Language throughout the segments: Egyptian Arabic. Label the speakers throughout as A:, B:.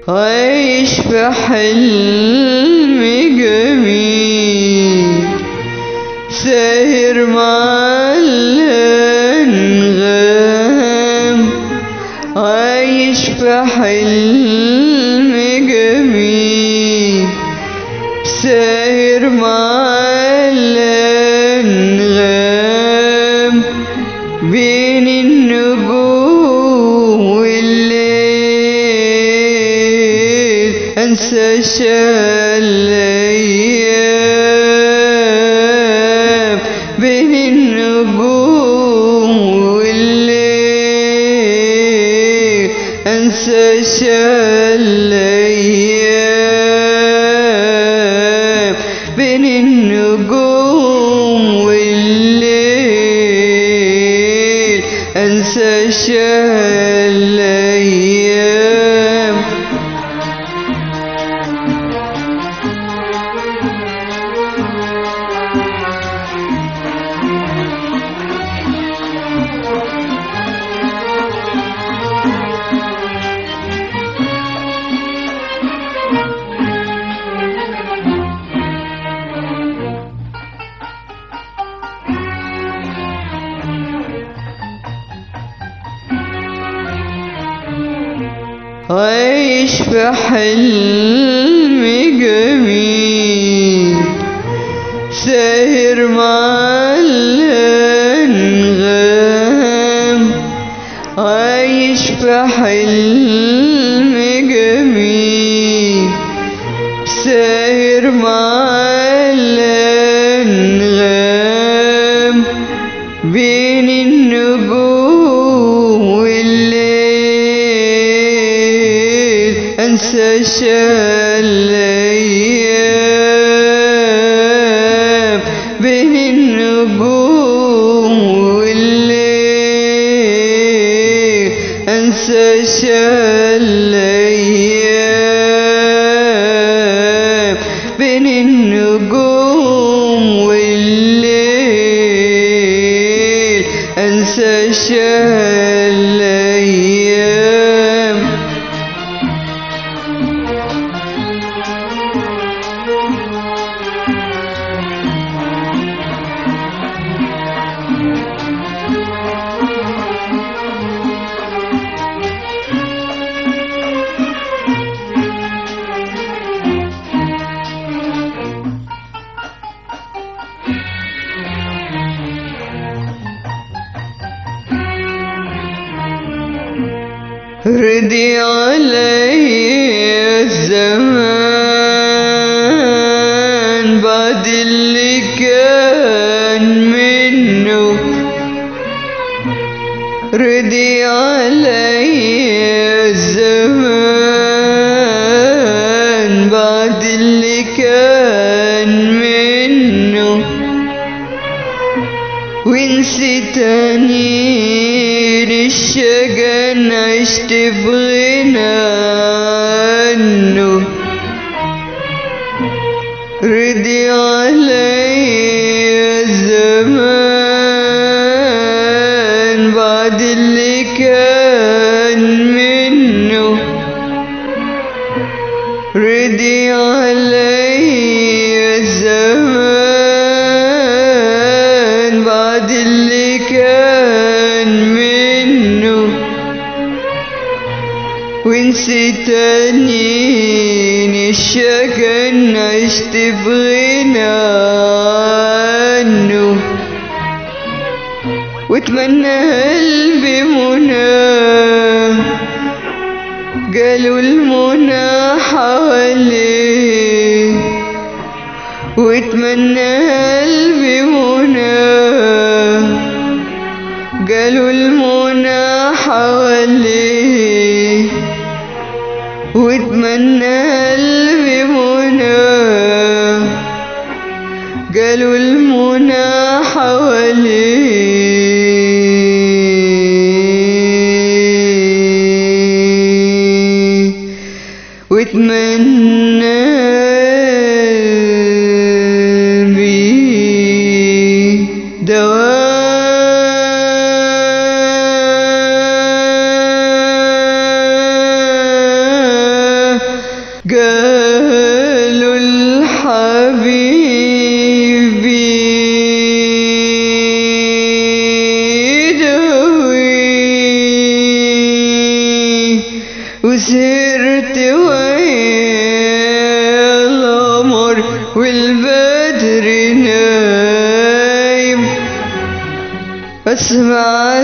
A: عايش في حلم جميل ساهر مع الأنغام عايش في حلم جميل ساهر مع الأنغام بين النجوم والليل أنسى الأيام بين النجوم والليل أنسى الأيام بين النجوم والليل أنسى الأيام عايش في حلم جميل ساهر مع الأنغام عايش في حلم جميل ساهر مع الأنغام بين النجوم والليل أنسى الأيام بين النجوم والليل أنسى الأيام بين النجوم والليل أنسى الأيام ردي علي الزمان بعد اللي كان منه ردي علي الزمان بعد اللي كان منه ونسيت أنير الشجن عشت بغنى عنه ردي علي الزمان بعد اللي كان منه ردي علي الزمان بعد اللي كان منه ونسيت أنين الشكن عشت بغنى عنه واتمنى قلبي منى قالوا المنى حواليه واتمنى قلبي منى قالوا المنى حواليه واتمنى قلبي منى قالوا المنى حواليه واتمنى بيه دواء وسهرت ويا القمر والبدر نايم اسمع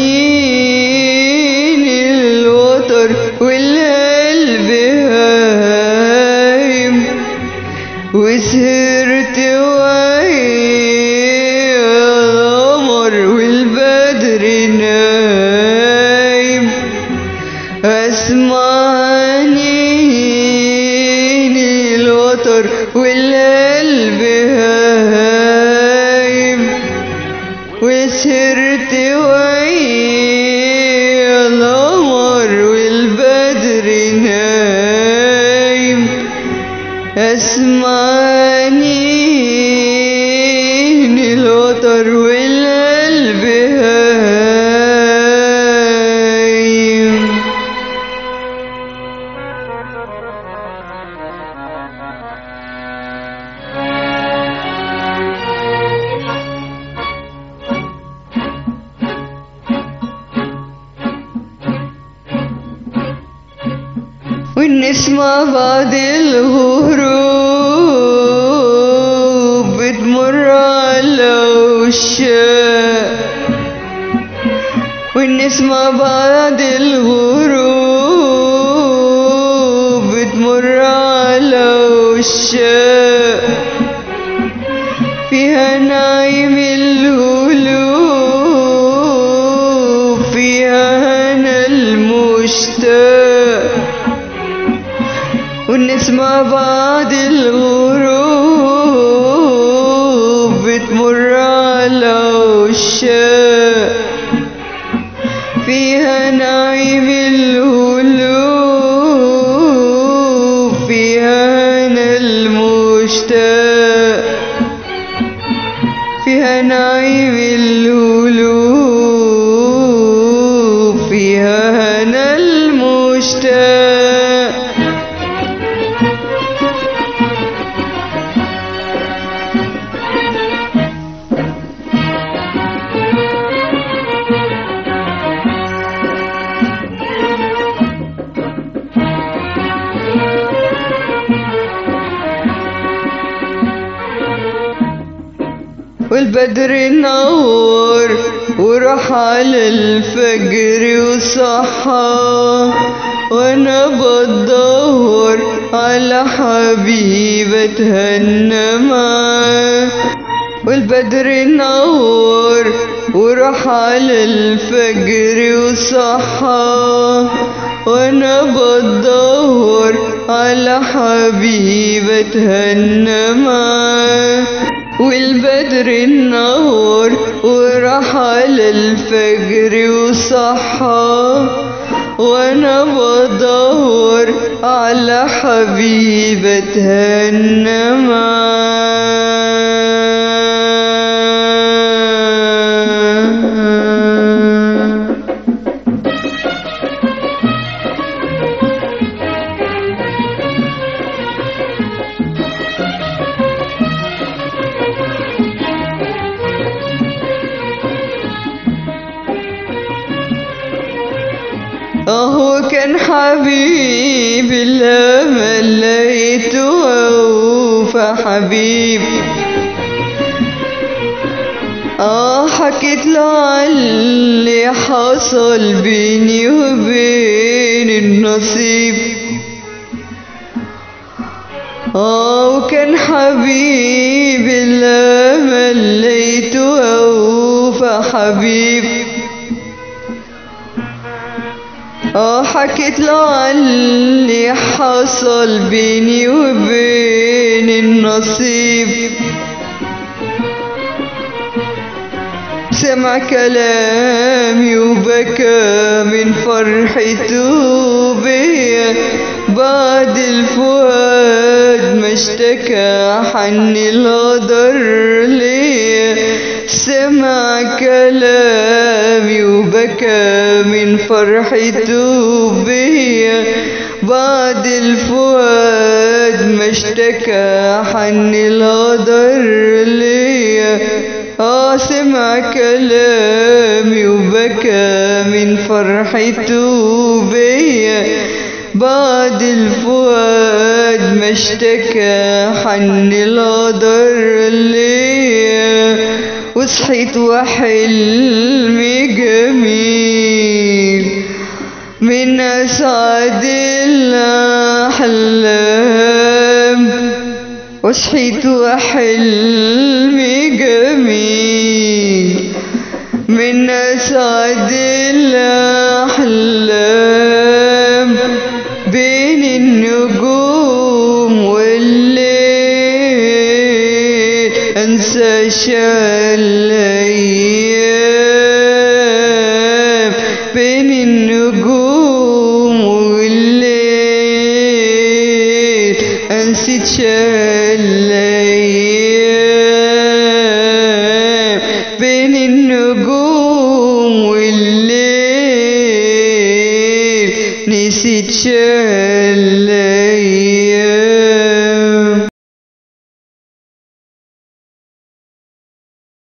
A: دنين الوتر والقلب هايم وسهرت ويا القمر والبدر نايم اسمع نين الوتر والقلب هايم وسهرت ويا القمر والبدر نايم اسمعني الوتر والقلب هايم والنسمة بعد الغروب بتمر على وشاق والنسمة بعد الغروب بتمر على وشاق فيها نايم القلوب فيها هنا المشتاق والنسمة بعد الغروب بتمر على وشاق فيها نايم القلوب فيها هنا المشتاق فيها نايم القلوب فيها هنا المشتاق والبدر نور وراح على الفجر وصحى وانا بدور على حبيب اتهنى معاه والبدر نور وراح على الفجر وصحى وانا بدور على حبيب اتهنى معاه والبدر النور وراح على الفجر وصحى وانا بدور على حبيب اتهنى معاه اهو كان حبيب الامل لقيته اوفى حبيب اه حكيت له على اللي حصل بيني وبين النصيب اه وكان حبيب الامل لقيته اوفى حبيب اه حكيت له عن اللي حصل بيني وبين النصيب سمع كلامي وبكى من فرحته بيا بعد الفؤاد ما اشتكى حن القدر ليا سمع كلامي وبكى من فرحته بيا بعد الفؤاد ما اشتكى حن القدر ليا اه سمع كلامي وبكى من فرحته بيا بعد الفؤاد ما اشتكى حن القدر ليا وصحيت وحلمي جميل من أسعد الأحلام وصحيت وحلمي جميل من أسعد الأحلام بين النجوم والليل أنسى الأيام بين النجوم والليل أنسيت الأيام بين النجوم والليل نسيت شلال